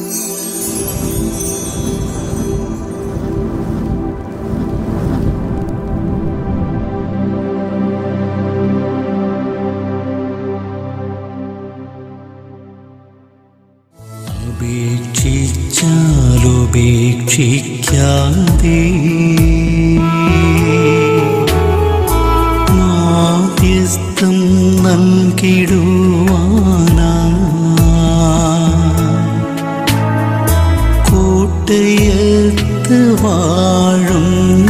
ഉപേക്ഷിച്ചാലുപേക്ഷിക്കാതെ മാധ്യസ്ഥം നൽകിടുവാനാ കോട്ടയത്ത് വാഴുന്ന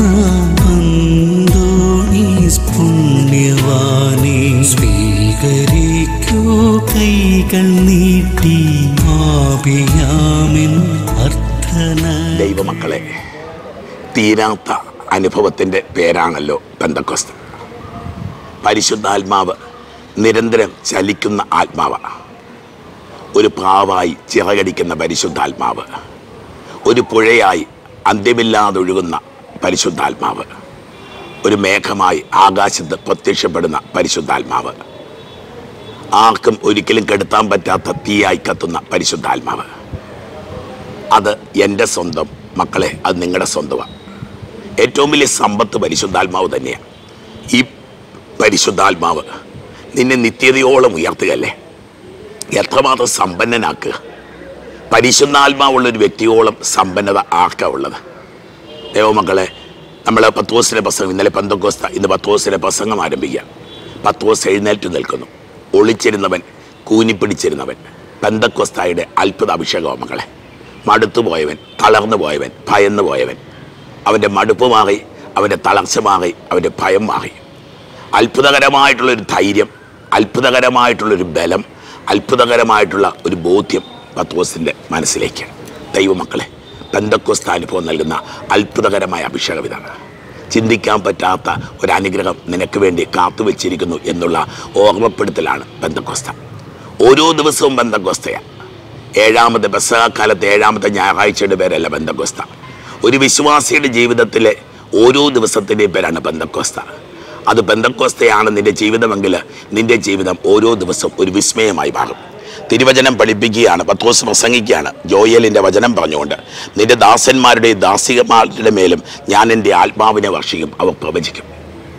അന്തോണീസ് പുണ്യവാനെ സ്വീകരിക്കൂ കൈകൾ നീട്ടി ആപിയാമിൻ അർത്ഥന ദൈവമക്കളെ തീരാത്ത അനുഭവത്തിൻ്റെ പേരാണല്ലോ പെന്തക്കൊസ്ത് പരിശുദ്ധാത്മാവ് നിരന്തരം ചലിക്കുന്ന ആത്മാവ് ഒരു പ്രാവായി ചിറകടിക്കുന്ന പരിശുദ്ധാത്മാവ് ഒരു പുഴയായി അന്ത്യമില്ലാതെ ഒഴുകുന്ന പരിശുദ്ധാത്മാവ് ഒരു മേഘമായി ആകാശത്ത് പ്രത്യക്ഷപ്പെടുന്ന പരിശുദ്ധാത്മാവ് ആർക്കും ഒരിക്കലും കെടുത്താൻ പറ്റാത്ത തീയായി കത്തുന്ന പരിശുദ്ധാത്മാവ് അത് എൻ്റെ സ്വന്തം മക്കളെ അത് നിങ്ങളുടെ സ്വന്തമാണ് ഏറ്റവും വലിയ സമ്പത്ത് പരിശുദ്ധാത്മാവ് തന്നെയാണ് ഈ പരിശുദ്ധാത്മാവ് നിന്നെ നിത്യതയോളം ഉയർത്തുകയല്ലേ എത്രമാത്രം സമ്പന്നനാക്കുക പരിശുദ്ധാത്മാവുള്ള ഒരു വ്യക്തിയോളം സമ്പന്നത ആർക്കാ ഉള്ളത് ദൈവമക്കളെ നമ്മൾ പത്തോസിലെ പ്രസംഗം ഇന്നലെ പന്തക്കോസ്ത ഇന്ന് പത്തോസിലെ പ്രസംഗം ആരംഭിക്കുക പത്തോസ് എഴുന്നേറ്റ് നിൽക്കുന്നു ഒളിച്ചിരുന്നവൻ കൂനിപ്പിടിച്ചിരുന്നവൻ പെന്തക്കോസ്തായുടെ അത്ഭുത അഭിഷേകമാണ് മക്കളെ മടുത്തു പോയവൻ തളർന്നു പോയവൻ ഭയന്നു പോയവൻ അവൻ്റെ മടുപ്പ് മാറി അവൻ്റെ തളർച്ച മാറി അവൻ്റെ ഭയം മാറി അത്ഭുതകരമായിട്ടുള്ളൊരു ധൈര്യം അത്ഭുതകരമായിട്ടുള്ളൊരു ബലം അത്ഭുതകരമായിട്ടുള്ള ഒരു ബോധ്യം പത്തോസിൻ്റെ മനസ്സിലേക്ക് ദൈവമക്കളെ പെന്തക്കോസ്ത അനുഭവം നൽകുന്ന അത്ഭുതകരമായ അഭിഷേകം ഇതാണ് ചിന്തിക്കാൻ പറ്റാത്ത ഒരു അനുഗ്രഹം നിനക്ക് വേണ്ടി കാത്തുവെച്ചിരിക്കുന്നു എന്നുള്ള ഓർമ്മപ്പെടുത്തലാണ് ബന്ധക്കോസ്ത ഓരോ ദിവസവും ബന്ധക്കോസ്തയാണ് ഏഴാമത്തെ ബസ്സകാലത്ത് ഏഴാമത്തെ ഞായറാഴ്ചയുടെ പേരല്ല ബന്ധക്കോസ്ത ഒരു വിശ്വാസിയുടെ ജീവിതത്തിലെ ഓരോ ദിവസത്തിൻ്റെയും പേരാണ് ബന്ധക്കോസ്ത അത് ബന്ധക്കോസ്തയാണ് നിന്റെ ജീവിതമെങ്കിൽ നിന്റെ ജീവിതം ഓരോ ദിവസവും ഒരു വിസ്മയമായി മാറും തിരുവചനം പഠിപ്പിക്കുകയാണ് പത്തോസ് പ്രസംഗിക്കുകയാണ് ജോയലിൻ്റെ വചനം പറഞ്ഞുകൊണ്ട് നിന്റെ ദാസന്മാരുടെയും ദാസികമാരുടെ മേലും ഞാൻ എൻ്റെ ആത്മാവിനെ വർഷിക്കും അവർ പ്രവചിക്കും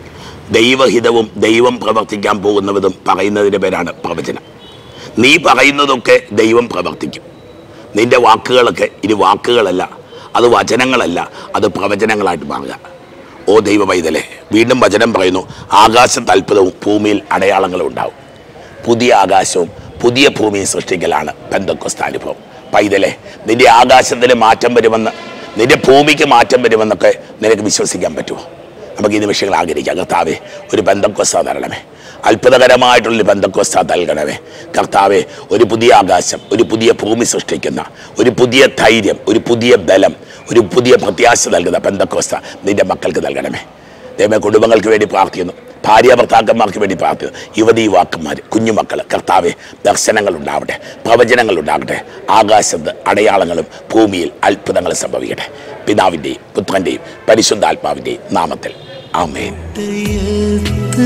ദൈവഹിതവും ദൈവം പ്രവർത്തിക്കാൻ പോകുന്നതും പറയുന്നതിൻ്റെ പേരാണ് പ്രവചനം നീ പറയുന്നതൊക്കെ ദൈവം പ്രവർത്തിക്കും നിന്റെ വാക്കുകളൊക്കെ ഇനി വാക്കുകളല്ല അത് വചനങ്ങളല്ല അത് പ്രവചനങ്ങളായിട്ട് മാറുക ഓ ദൈവ പൈതലെ വീണ്ടും വചനം പറയുന്നു ആകാശത്ത് അത്ഭുതവും ഭൂമിയിൽ അടയാളങ്ങളും ഉണ്ടാവും പുതിയ ആകാശവും പുതിയ ഭൂമിയും സൃഷ്ടിക്കലാണ് പെന്തക്കൊസ്ത അനുഭവം പൈതലെ നിന്റെ ആകാശത്തിൽ മാറ്റം വരുമെന്ന് നിന്റെ ഭൂമിക്ക് മാറ്റം വരുമെന്നൊക്കെ നിനക്ക് വിശ്വസിക്കാൻ പറ്റുമോ നമുക്ക് ഈ നിമിഷങ്ങൾ ആഗ്രഹിക്കാം കർത്താവെ ഒരു ബന്ധക്കൊസ്ത തരണമേ അത്ഭുതകരമായിട്ടുള്ളൊരു ബന്ധക്കൊസ്ത നൽകണമേ കർത്താവെ ഒരു പുതിയ ആകാശം ഒരു പുതിയ ഭൂമി സൃഷ്ടിക്കുന്ന ഒരു പുതിയ ധൈര്യം ഒരു പുതിയ ബലം ഒരു പുതിയ പ്രത്യാശ നൽകുന്ന ബന്ധക്കോസ്ത നിന്റെ മക്കൾക്ക് നൽകണമേ ദൈവമേ കുടുംബങ്ങൾക്ക് വേണ്ടി പ്രാർത്ഥിക്കുന്നു ഭാര്യ ഭർത്താക്കന്മാർക്ക് വേണ്ടി പ്രാർത്ഥിക്കുന്നു യുവതി യുവാക്കന്മാർ കുഞ്ഞുമക്കൾ കർത്താവെ ദർശനങ്ങൾ ഉണ്ടാവട്ടെ പ്രവചനങ്ങൾ ഉണ്ടാകട്ടെ ആകാശത്ത് അടയാളങ്ങളും ഭൂമിയിൽ അത്ഭുതങ്ങളും സംഭവിക്കട്ടെ പിതാവിൻ്റെയും പുത്രൻ്റെയും പരിശുദ്ധാത്മാവിൻ്റെയും നാമത്തിൽ ആമേൻ കോട്ടയത്ത്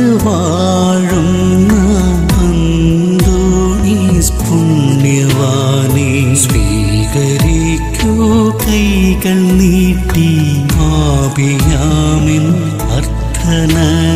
വാഴുന്ന അന്തോണീസ് പുണ്യവാനെ സ്വീകരിക്കൂ കൈകൾ നീട്ടി ആപിയാമിൻ അർത്ഥന